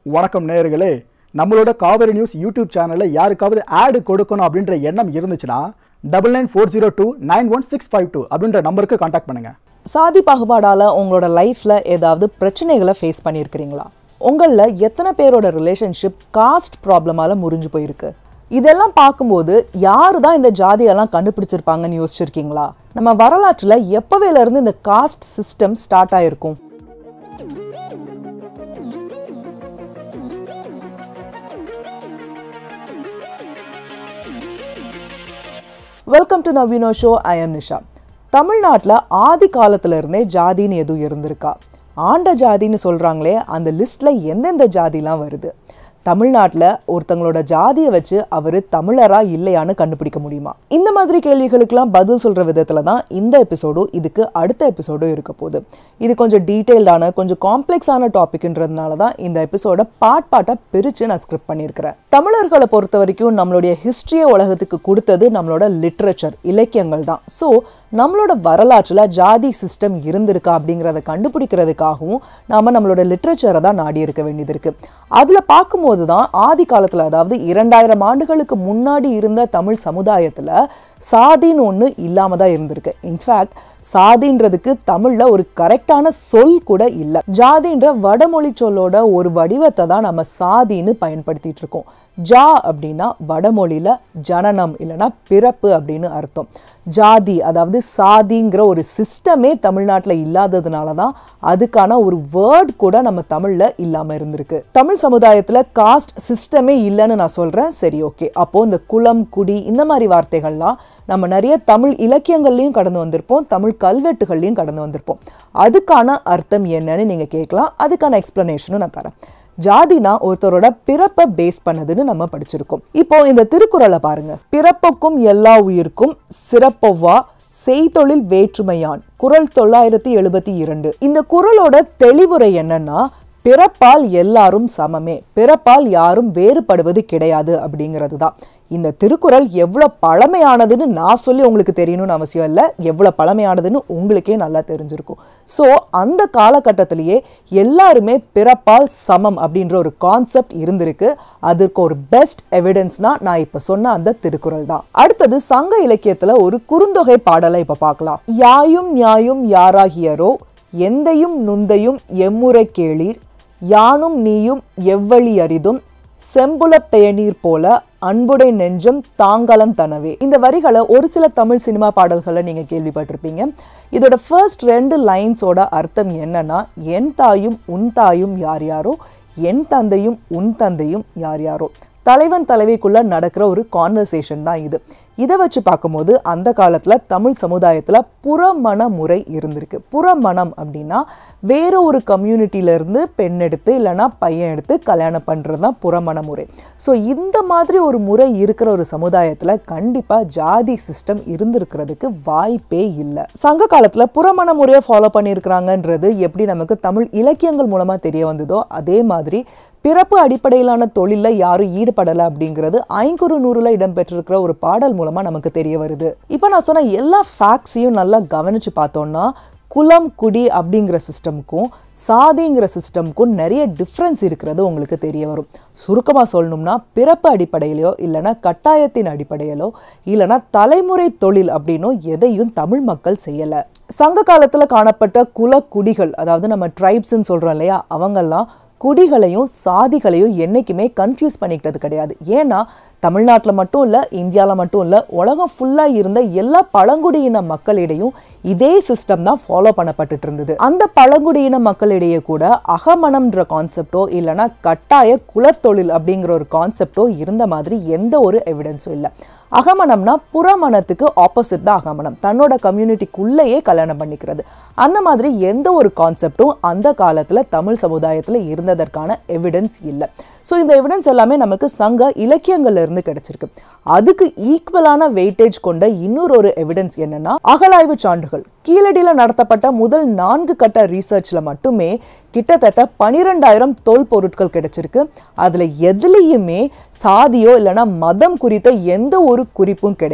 வணக்கம் நேயர்களே நம்மளோட காவேரி நியூஸ் யூடியூப் சேனலில் யாருக்காவது ஆடு கொடுக்கணும் அப்படின்ற எண்ணம் இருந்துச்சுன்னா double nine four zero two nine one six five two அப்படின்ற நம்பருக்கு காண்டாக்ட் பண்ணுங்க சாதி பாகுபாடால உங்களோட லைஃப்ல ஏதாவது பிரச்சனைகளை ஃபேஸ் பண்ணியிருக்கிறீங்களா உங்களில் எத்தனை பேரோட ரிலேஷன்ஷிப் காஸ்ட் ப்ராப்ளமால முறிஞ்சு போயிருக்கு இதெல்லாம் பார்க்கும்போது யாரு தான் இந்த ஜாதியெல்லாம் கண்டுபிடிச்சிருப்பாங்கன்னு யோசிச்சிருக்கீங்களா நம்ம வரலாற்றில் எப்பவேல இருந்து இந்த காஸ்ட் சிஸ்டம் ஸ்டார்ட் ஆயிருக்கும் welcome to Naveeno show I am Nisha தமிழ்நாட்டில் ஆதி காலத்துல இருந்தே ஜாதின்னு எதுவும் இருந்திருக்கா ஆண்ட ஜாதின்னு சொல்றாங்களே அந்த லிஸ்ட்ல எந்தெந்த ஜாதிலாம் வருது தமிழ்நாட்டில் ஒருத்தங்களோட ஜாதியை வச்சு அவர் தமிழரா இல்லையான்னு கண்டுபிடிக்க முடியுமா இந்த மாதிரி கேள்விகளுக்கெல்லாம் பதில் சொல்ற விதத்துல தான் இந்த எபிசோடும் இதுக்கு அடுத்த எபிசோடும் இருக்க போகுது இது கொஞ்சம் டீட்டெயில்டான கொஞ்சம் காம்ப்ளெக்ஸான டாபிக்ன்றதுனால தான் இந்த எபிசோட பார்ட் பார்ட்டாக பிரித்து நான் ஸ்கிரிப்ட் பண்ணியிருக்கிறேன் தமிழர்களை பொறுத்த வரைக்கும் நம்மளுடைய ஹிஸ்ட்ரியை உலகத்துக்கு கொடுத்தது நம்மளோட லிட்ரேச்சர் இலக்கியங்கள் தான் ஸோ நம்மளோட வரலாற்றில் ஜாதி சிஸ்டம் இருந்திருக்கா அப்படிங்கிறத கண்டுபிடிக்கிறதுக்காகவும் நாம நம்மளோட லிட்ரேச்சரை தான் நாடி இருக்க வேண்டியது இருக்கு அதில் பார்க்கும்போது தான் ஆதி காலத்தில் அதாவது இரண்டாயிரம் ஆண்டுகளுக்கு முன்னாடி இருந்த தமிழ் சமுதாயத்தில் சாதின்னு ஒன்று இல்லாம தான் இருந்திருக்கு இன்ஃபேக்ட் சாதின்றதுக்கு தமிழ்ல ஒரு கரெக்டான சொல் கூட இல்லை ஜாதின்ற வடமொழி சொல்லோட ஒரு வடிவத்தை தான் நம்ம சாதின்னு பயன்படுத்திட்டு இருக்கோம் ஜா அப்படின்னா வடமொழியில ஜனனம் இல்லைன்னா பிறப்பு அப்படின்னு அர்த்தம் ஜாதி அதாவது சாதிங்கிற ஒரு சிஸ்டமே தமிழ்நாட்டில் இல்லாததுனால தான் அதுக்கான ஒரு வேர்ட் கூட நம்ம தமிழ்ல இல்லாம இருந்திருக்கு தமிழ் சமுதாயத்துல காஸ்ட் சிஸ்டமே இல்லைன்னு நான் சொல்றேன் சரி ஓகே அப்போ இந்த குலம் குடி இந்த மாதிரி வார்த்தைகள்லாம் நம்ம நிறைய தமிழ் இலக்கியங்கள்லையும் கடந்து வந்திருப்போம் தமிழ் கல்வெட்டுகள்லையும் கடந்து வந்திருப்போம் அதுக்கான அர்த்தம் என்னன்னு நீங்க கேட்கலாம் அதுக்கான எக்ஸ்பிளனேஷனும் நான் தரேன் ஜாதினா ஒருத்தரோட பிறப்பை பேஸ் பண்ணதுன்னு நம்ம படிச்சிருக்கோம் இப்போ இந்த திருக்குறளை பாருங்க பிறப்புக்கும் எல்லா உயிர்க்கும் சிறப்பொவ்வா செய்தொழில் வேற்றுமையான் குறள் தொள்ளாயிரத்தி எழுபத்தி இரண்டு இந்த குறளோட தெளிவுரை என்னன்னா பிறப்பால் எல்லாரும் சமமே பிறப்பால் யாரும் வேறுபடுவது கிடையாது அப்படிங்கிறது தான் இந்த திருக்குறள் எவ்வளோ பழமையானதுன்னு நான் சொல்லி உங்களுக்கு தெரியணும்னு அவசியம் இல்லை எவ்வளோ பழமையானதுன்னு உங்களுக்கே நல்லா தெரிஞ்சிருக்கும் ஸோ அந்த காலகட்டத்திலேயே எல்லாருமே பிறப்பால் சமம் அப்படின்ற ஒரு கான்செப்ட் இருந்திருக்கு அதற்கு ஒரு பெஸ்ட் எவிடன்ஸ்னா நான் இப்போ சொன்ன அந்த திருக்குறள் தான் அடுத்தது சங்க இலக்கியத்தில் ஒரு குறுந்தொகை பாடலை இப்போ பார்க்கலாம் யாயும் நியாயும் யாராகியரோ எந்தையும் நுந்தையும் எம்முறை கேளீர் யானும் நீயும் எவ்வழி அரிதும் செம்புலப் பெயநீர் போல அன்புடை நெஞ்சம் தாங்கலம் தனவே இந்த வரிகளை ஒரு சில தமிழ் சினிமா பாடல்களை நீங்க கேள்விப்பட்டிருப்பீங்க இதோட ஃபர்ஸ்ட் ரெண்டு லைன்ஸோட அர்த்தம் என்னன்னா என் தாயும் உன் தாயும் யார் யாரோ என் தந்தையும் உன் தந்தையும் யார் யாரோ தலைவன் தலைவிக்குள்ள நடக்கிற ஒரு கான்வர்சேஷன் தான் இது இதை வச்சு பார்க்கும்போது அந்த காலத்தில் தமிழ் சமுதாயத்தில் புறமண முறை இருந்திருக்கு புறமணம் அப்படின்னா வேற ஒரு கம்யூனிட்டியிலேருந்து பெண் எடுத்து இல்லைன்னா பையன் எடுத்து கல்யாணம் பண்ணுறது தான் புறமண முறை ஸோ இந்த மாதிரி ஒரு முறை இருக்கிற ஒரு சமுதாயத்தில் கண்டிப்பாக ஜாதி சிஸ்டம் இருந்திருக்கிறதுக்கு வாய்ப்பே இல்லை சங்க காலத்தில் புறமண முறையை ஃபாலோ பண்ணியிருக்கிறாங்கன்றது எப்படி நமக்கு தமிழ் இலக்கியங்கள் மூலமாக தெரிய வந்ததோ அதே மாதிரி பிறப்பு அடிப்படையிலான தொழிலில் யாரும் ஈடுபடலை அப்படிங்கிறது ஐங்குறு நூறுல இடம்பெற்றிருக்கிற ஒரு பாடல் மூலமா நமக்கு தெரிய வருது இப்போ நான் சொன்ன எல்லா ஃபேக்ட்ஸையும் நல்லா கவனிச்சு பார்த்தோம்னா குலம் குடி அப்படிங்கிற சிஸ்டமுக்கும் சாதிங்கிற சிஸ்டமுக்கும் நிறைய டிஃப்ரென்ஸ் இருக்கிறது உங்களுக்கு தெரிய வரும் சுருக்கமாக சொல்லணும்னா பிறப்பு அடிப்படையிலையோ இல்லைனா கட்டாயத்தின் அடிப்படையிலோ இல்லைனா தலைமுறை தொழில் அப்படின்னும் எதையும் தமிழ் மக்கள் செய்யலை சங்க காலத்தில் காணப்பட்ட குல குடிகள் அதாவது நம்ம ட்ரைப்ஸ்ன்னு சொல்கிறோம் இல்லையா அவங்கெல்லாம் குடிகளையும் சாதிகளையும் என்றைக்குமே கன்ஃபியூஸ் பண்ணிக்கிட்டது கிடையாது ஏன்னா தமிழ்நாட்டில் மட்டும் இல்லை இந்தியாவில் மட்டும் இல்லை உலகம் ஃபுல்லாக இருந்த எல்லா பழங்குடியின மக்களிடையும் இதே சிஸ்டம் தான் ஃபாலோ பண்ணப்பட்டுட்டு இருந்தது அந்த பழங்குடியின மக்களிடையே கூட அகமணம்ன்ற கான்செப்டோ இல்லைனா கட்டாய குலத்தொழில் அப்படிங்கிற ஒரு கான்செப்டோ இருந்த மாதிரி எந்த ஒரு எவிடன்ஸும் இல்லை அகமணம்னா புறமணத்துக்கு ஆப்போசிட் தான் அகமணம் தன்னோட கம்யூனிட்டிக்குள்ளேயே கல்யாணம் பண்ணிக்கிறது அந்த மாதிரி எந்த ஒரு கான்செப்டும் அந்த காலத்தில் தமிழ் சமுதாயத்தில் இருந்ததற்கான எவிடன்ஸ் இல்லை ஸோ இந்த எவிடன்ஸ் எல்லாமே நமக்கு சங்க இலக்கியங்கள்ல இருந்து கிடைச்சிருக்கு அதுக்கு ஈக்குவலான வெயிட்டேஜ் கொண்ட இன்னொரு ஒரு எவிடன்ஸ் என்னன்னா அகலாய்வு சான்றுகள் கீழடியில நடத்தப்பட்ட முதல் நான்கு கட்ட ரீசர்ச்ல மட்டுமே கிட்டத்தட்ட பனிரெண்டாயிரம் தோல் பொருட்கள் கிடைச்சிருக்கு அதுல எதுலேயுமே சாதியோ இல்லைன்னா மதம் குறித்த எந்த ஒரு குறிப்பும் கிடையாது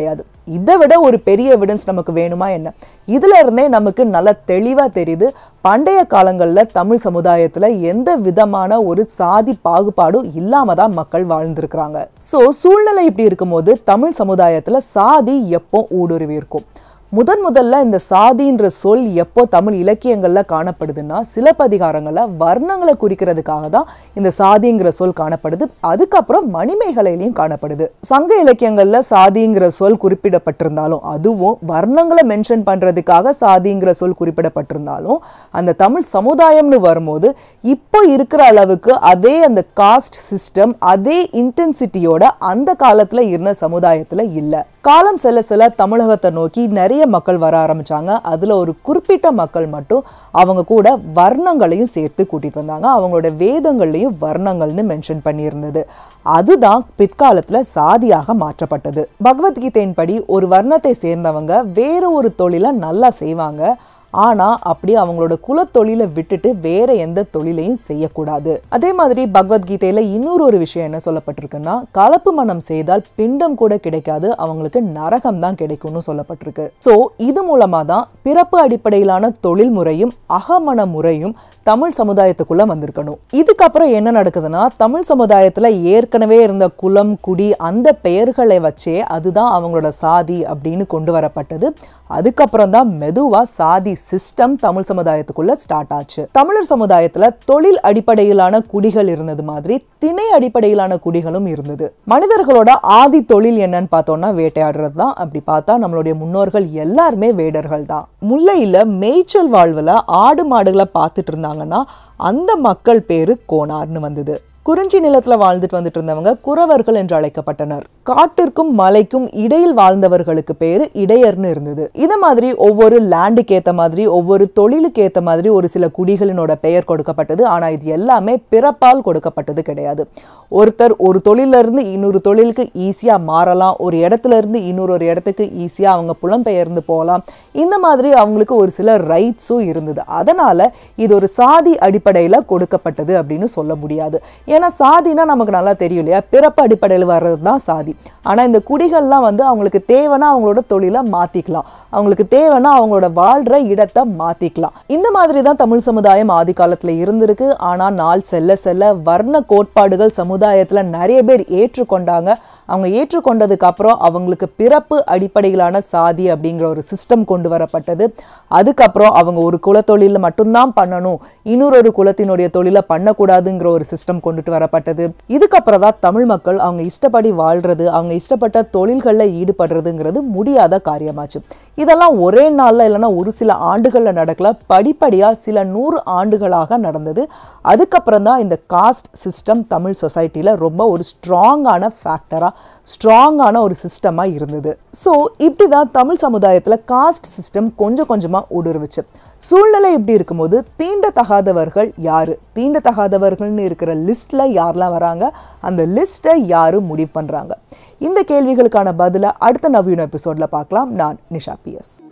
இதை விட ஒரு பெரிய எவிடன்ஸ் நமக்கு வேணுமா என்ன இதுல இருந்தே நமக்கு நல்ல தெளிவா தெரியுது பண்டைய காலங்கள்ல தமிழ் சமுதாயத்துல எந்த விதமான ஒரு சாதி பாகுபாடும் இல்லாம தான் மக்கள் வாழ்ந்திருக்கிறாங்க சோ சூழ்நிலை இப்படி இருக்கும்போது தமிழ் சமுதாயத்துல சாதி எப்போ ஊடுருவி இருக்கும் முதன் முதல்ல இந்த சாதின்ற சொல் எப்போ தமிழ் இலக்கியங்கள்ல காணப்படுதுன்னா சிலப்பதிகாரங்கள்ல வர்ணங்களை குறிக்கிறதுக்காக தான் இந்த சாதிங்கிற சொல் காணப்படுது அதுக்கப்புறம் மணிமேகலையிலையும் காணப்படுது சங்க இலக்கியங்கள்ல சாதிங்கிற சொல் குறிப்பிடப்பட்டிருந்தாலும் அதுவும் வர்ணங்களை மென்ஷன் பண்றதுக்காக சாதிங்கிற சொல் குறிப்பிடப்பட்டிருந்தாலும் அந்த தமிழ் சமுதாயம்னு வரும்போது இப்போ இருக்கிற அளவுக்கு அதே அந்த காஸ்ட் சிஸ்டம் அதே இன்டென்சிட்டியோட அந்த காலத்துல இருந்த சமுதாயத்துல இல்லை காலம் செல்ல செல்ல தமிழகத்தை நோக்கி நிறைய மக்கள் வர ஆரம்பிச்சாங்க அதுல ஒரு குறிப்பிட்ட மக்கள் மட்டும் அவங்க கூட வர்ணங்களையும் சேர்த்து கூட்டிட்டு வந்தாங்க அவங்களோட வேதங்கள்லையும் வர்ணங்கள்னு மென்ஷன் பண்ணியிருந்தது அதுதான் பிற்காலத்துல சாதியாக மாற்றப்பட்டது பகவத்கீதையின் படி ஒரு வர்ணத்தை சேர்ந்தவங்க வேற ஒரு தொழிலை நல்லா செய்வாங்க ஆனா அப்படி அவங்களோட குலத்தொழிலை விட்டுட்டு வேற எந்த தொழிலையும் செய்யக்கூடாது அதே மாதிரி பகவத்கீதையில இன்னொரு ஒரு விஷயம் என்ன சொல்லப்பட்டிருக்குன்னா கலப்பு மனம் செய்தால் பிண்டம் கூட கிடைக்காது அவங்களுக்கு நரகம் தான் கிடைக்கும்னு சொல்லப்பட்டிருக்கு சோ இது மூலமா தான் பிறப்பு அடிப்படையிலான தொழில் முறையும் அகமன முறையும் தமிழ் சமுதாயத்துக்குள்ள வந்திருக்கணும் இதுக்கப்புறம் என்ன நடக்குதுன்னா தமிழ் சமுதாயத்துல ஏற்கனவே இருந்த குலம் குடி அந்த பெயர்களை வச்சே அதுதான் அவங்களோட சாதி அப்படின்னு கொண்டு வரப்பட்டது அதுக்கப்புறம் தான் மெதுவா சாதி சிஸ்டம் தமிழ் சமுதாயத்துக்குள்ள ஸ்டார்ட் ஆச்சு தமிழர் சமுதாயத்துல தொழில் அடிப்படையிலான குடிகள் இருந்தது மாதிரி திணை அடிப்படையிலான குடிகளும் இருந்தது மனிதர்களோட ஆதி தொழில் என்னன்னு பார்த்தோம்னா வேட்டையாடுறது தான் அப்படி பார்த்தா நம்மளுடைய முன்னோர்கள் எல்லாருமே வேடர்கள் தான் முல்லையில மேய்ச்சல் வாழ்வுல ஆடு மாடுகளை பார்த்துட்டு இருந்தாங்கன்னா அந்த மக்கள் பேரு கோனார்னு வந்தது குறிஞ்சி நிலத்துல வாழ்ந்துட்டு வந்துட்டு இருந்தவங்க குறவர்கள் என்று அழைக்கப்பட்டனர் காட்டிற்கும் மலைக்கும் இடையில் வாழ்ந்தவர்களுக்கு பேரு இடையர்னு இருந்தது இத மாதிரி ஒவ்வொரு லேண்டுக்கு ஏத்த மாதிரி ஒவ்வொரு தொழிலுக்கு ஏத்த மாதிரி ஒரு சில குடிகளினோட பெயர் கொடுக்கப்பட்டது ஆனா இது எல்லாமே பிறப்பால் கொடுக்கப்பட்டது கிடையாது ஒருத்தர் ஒரு தொழில இருந்து இன்னொரு தொழிலுக்கு ஈஸியா மாறலாம் ஒரு இடத்துல இருந்து இன்னொரு ஒரு இடத்துக்கு ஈஸியா அவங்க புலம்பெயர்ந்து போகலாம் இந்த மாதிரி அவங்களுக்கு ஒரு சில ரைட்ஸும் இருந்தது அதனால இது ஒரு சாதி அடிப்படையில கொடுக்கப்பட்டது அப்படின்னு சொல்ல முடியாது ஏன்னா சாதினா நமக்கு நல்லா தெரியும் இல்லையா பிறப்பு அடிப்படையில் வர்றது தான் சாதி ஆனா இந்த குடிகள்லாம் வந்து அவங்களுக்கு தேவைன்னா அவங்களோட தொழிலை மாத்திக்கலாம் அவங்களுக்கு தேவைன்னா அவங்களோட வாழ்ற இடத்தை மாத்திக்கலாம் இந்த மாதிரி தான் தமிழ் சமுதாயம் ஆதி காலத்துல இருந்திருக்கு ஆனா நாள் செல்ல செல்ல வர்ண கோட்பாடுகள் சமுதாயத்துல நிறைய பேர் ஏற்றுக்கொண்டாங்க அவங்க ஏற்றுக்கொண்டதுக்கு அப்புறம் அவங்களுக்கு பிறப்பு அடிப்படையிலான சாதி அப்படிங்கிற ஒரு சிஸ்டம் கொண்டு வரப்பட்டது அதுக்கப்புறம் அவங்க ஒரு குலத்தொழில மட்டும்தான் பண்ணணும் இன்னொரு ஒரு குலத்தினுடைய தொழிலை பண்ணக்கூடாதுங்கிற ஒரு சிஸ்டம் கொண்டுட்டு வரப்பட்டது இதுக்கப்புறம் தான் தமிழ் மக்கள் அவங்க இஷ்டப்படி வாழ்றது அவங்க இஷ்டப்பட்ட தொழில்களில் ஈடுபடுறதுங்கிறது முடியாத காரியமாச்சு இதெல்லாம் ஒரே நாள்ல இல்லைன்னா ஒரு சில ஆண்டுகள்ல நடக்கல படிப்படியா சில நூறு ஆண்டுகளாக நடந்தது அதுக்கப்புறம் தான் இந்த காஸ்ட் சிஸ்டம் தமிழ் சொசைட்டில ரொம்ப ஒரு ஸ்ட்ராங்கான ஃபேக்டரா ஸ்ட்ராங்கான ஒரு சிஸ்டமா இருந்தது ஸோ இப்படி தான் தமிழ் சமுதாயத்துல காஸ்ட் சிஸ்டம் கொஞ்சம் கொஞ்சமா ஊடுருவிச்சு சூழ்நிலை இப்படி இருக்கும்போது தீண்டத்தகாதவர்கள் யாரு தீண்டத்தகாதவர்கள்னு இருக்கிற லிஸ்ட்ல யாரெல்லாம் வராங்க அந்த லிஸ்ட்டை யாரு முடிவு பண்றாங்க இந்த கேள்விகளுக்கான பதிலை அடுத்த நவீன எபிசோட்ல பார்க்கலாம் நான் நிஷா பிஎஸ்